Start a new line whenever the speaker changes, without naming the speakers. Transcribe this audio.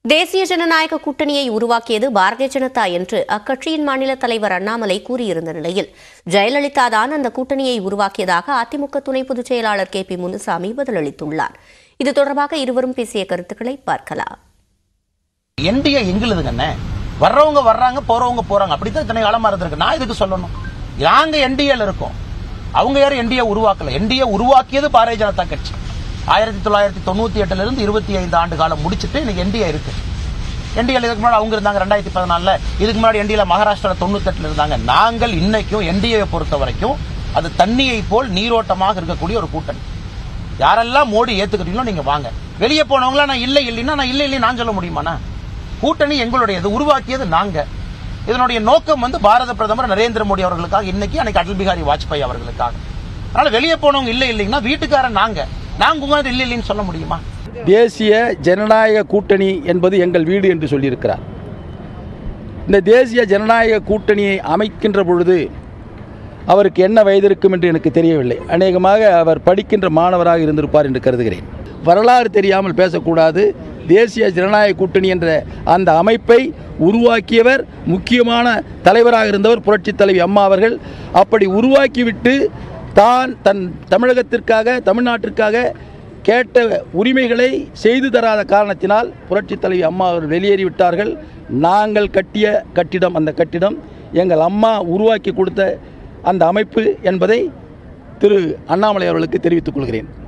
தேசிய ஜனநாயக கூட்டணியை உருவாக்கியது பாரதிய ஜனதா என்று அக்கட்சியின் மாநில தலைவர் அண்ணாமலை கூறியிருந்த நிலையில் ஜெயலலிதா தான் அந்த கூட்டணியை உருவாக்கியதாக அதிமுக துணை பொதுச் செயலாளர் கே பி முனுசாமி பதிலளித்துள்ளார் இது தொடர்பாக இருவரும் பேசிய கருத்துக்களை பார்க்கலாம்
என்டிஏ எங்களுதுங்க அண்ணே வர்றவங்க வர்றாங்க போறவங்க போறாங்க அப்படித்தான் இத்தனை காலமா இருந்திருக்கு நான் இதுக்கு சொல்லணும் நாங்க என்டிஏல இருக்கோம் அவங்க யாரும் என்டிஏ உருவாக்கல என்டிஏ உருவாக்கியது பாரதிய ஜனதா கட்சி ஆயிரத்தி தொள்ளாயிரத்தி தொண்ணூத்தி எட்டுல இருந்து இருபத்தி ஐந்து ஆண்டு காலம் முடிச்சிட்டு இன்னைக்கு என்டிஏ இருக்கு என்டிஏல இதுக்கு முன்னாடி அவங்க இருந்தாங்க ரெண்டாயிரத்தி பதினாலுல இதுக்கு முன்னாடி என்டிஏல மகாராஷ்டிரா தொண்ணூத்தி எட்டுல இருந்தாங்க நாங்கள் இன்னைக்கும் என்டிஏ பொறுத்த வரைக்கும் அது தண்ணியை போல் நீரோட்டமாக இருக்கக்கூடிய ஒரு கூட்டணி யாரெல்லாம் மோடி ஏத்துக்கிட்டீங்களோ நீங்க வாங்க வெளியே போனவங்களா நான் இல்லை இல்லைன்னா நான் இல்லை இல்லை நான் சொல்ல முடியுமாண்ணா கூட்டணி எங்களுடையது உருவாக்கியது நாங்க இதனுடைய நோக்கம் வந்து பாரத பிரதமர் நரேந்திர மோடி அவர்களுக்காக இன்னைக்கு அன்னைக்கு அடல் பிகாரி வாஜ்பாய் அவர்களுக்காக அதனால வெளியே போனவங்க இல்லை இல்லைங்கன்னா வீட்டுக்காரன் நாங்க நாங்க உங்க இல்லை இல்லைன்னு சொல்ல முடியுமா
தேசிய ஜனநாயக கூட்டணி என்பது எங்கள் வீடு என்று சொல்லியிருக்கிறார் இந்த தேசிய ஜனநாயக கூட்டணியை அமைக்கின்ற பொழுது அவருக்கு என்ன வயது இருக்கும் என்று எனக்கு தெரியவில்லை அநேகமாக அவர் படிக்கின்ற மாணவராக இருந்திருப்பார் என்று கருதுகிறேன் வரலாறு தெரியாமல் பேசக்கூடாது தேசிய ஜனநாயக கூட்டணி என்ற அந்த அமைப்பை உருவாக்கியவர் முக்கியமான தலைவராக இருந்தவர் புரட்சித் தலைவி அம்மா அவர்கள் அப்படி உருவாக்கிவிட்டு தான் தன் தமிழகத்திற்காக தமிழ்நாட்டிற்காக கேட்ட உரிமைகளை செய்து தராத காரணத்தினால் புரட்சித் தலைவி அம்மா அவர்கள் வெளியேறிவிட்டார்கள் நாங்கள் கட்டிய கட்டிடம் அந்த கட்டிடம் எங்கள் அம்மா உருவாக்கி கொடுத்த அந்த அமைப்பு என்பதை திரு அண்ணாமலை அவர்களுக்கு தெரிவித்துக் கொள்கிறேன்